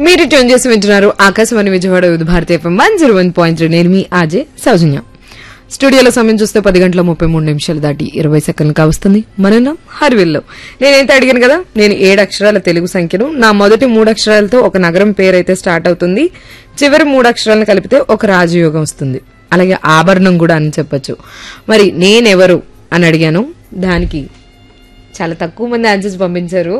మీరు ట్యూన్ చేసి వింటున్నారు Akashvani Vijayawada Vividha Bharati FM one zero one point three నేను మీ ఆజే సౌజన్య స్టూడియోలో సమయం చూస్తే పది గంటల ముప్పై మూడు నిమిషాలు దాటి ఇరవై సెకండ్లు కావస్తుంది మనం హర్విల్లో నేనైతే అడిగాను కదా నేను ఏడు అక్షరాల తెలుగు సంఖ్యను నా మొదటి మూడు అక్షరాలతో ఒక నగరం పేరైతే స్టార్ట్ అవుతుంది చివరి మూడు అక్షరాలను కలిపితే ఒక రాజయోగం వస్తుంది అలాగే ఆభరణం కూడా అని చెప్పొచ్చు మరి నేనెవరు అని అడిగాను దానికి చాలా తక్కువ మంది ఆన్సర్స్ పంపించారు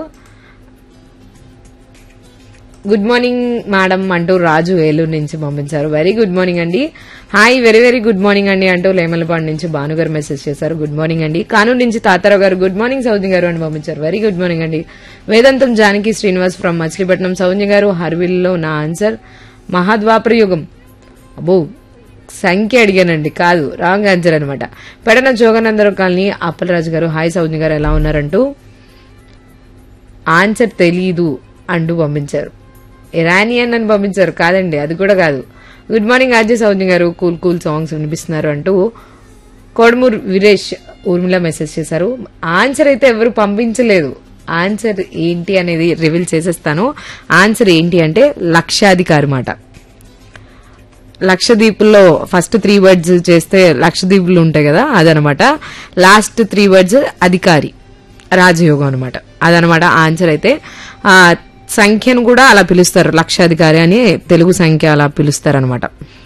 గుడ్ మార్నింగ్ మేడం అంటూ రాజు ఏలూరు నుంచి పంపించారు వెరీ గుడ్ మార్నింగ్ అండి hi very very good morning అండి అంటూ లేమలపాడు నుంచి భానుగారు మెసేజ్ చేశారు గుడ్ మార్నింగ్ అండి కానూరు నుంచి తాతారావు గారు గుడ్ మార్నింగ్ సౌజన్య గారు అని పంపించారు వెరీ గుడ్ మార్నింగ్ అండి వేదాంతం జానకి శ్రీనివాస్ ఫ్రమ్ మచిలీపట్నం సౌజన్య గారు హర్విల్లో నా ఆన్సర్ మహాద్వాపర యుగం అబ్బో సంఖ్య అడిగానండి కాదు రాంగ్ ఆన్సర్ అనమాట పెడన జోగనందరం కాలనీ అప్పలరాజు గారు హాయ్ సౌజన్య గారు ఎలా ఉన్నారంటూ ఆన్సర్ తెలీదు అంటూ పంపించారు ఇరానియన్ అని పంపించారు కాదండి అది కూడా కాదు గుడ్ మార్నింగ్ అజయ్ సౌజన్య గారు కూల్ కూల్ సాంగ్స్ వినిపిస్తున్నారు అంటూ కోడమూరు వీరేష్ ఊర్మిళ మెసేజ్ చేశారు ఆన్సర్ అయితే ఎవరు పంపించలేదు ఆన్సర్ ఏంటి అనేది రివీల్ చేసేస్తాను ఆన్సర్ ఏంటి అంటే లక్షాధికారి మాట లక్షదీపుల్లో ఫస్ట్ త్రీ వర్డ్స్ చేస్తే లక్షదీపులు ఉంటాయి కదా అదనమాట లాస్ట్ త్రీ వర్డ్స్ అధికారి రాజయోగం అనమాట అదనమాట ఆన్సర్ అయితే ఆ సంఖ్యను కూడా అలా పిలుస్తారు లక్షాధికారి అని తెలుగు సంఖ్య అలా పిలుస్తారు అనమాట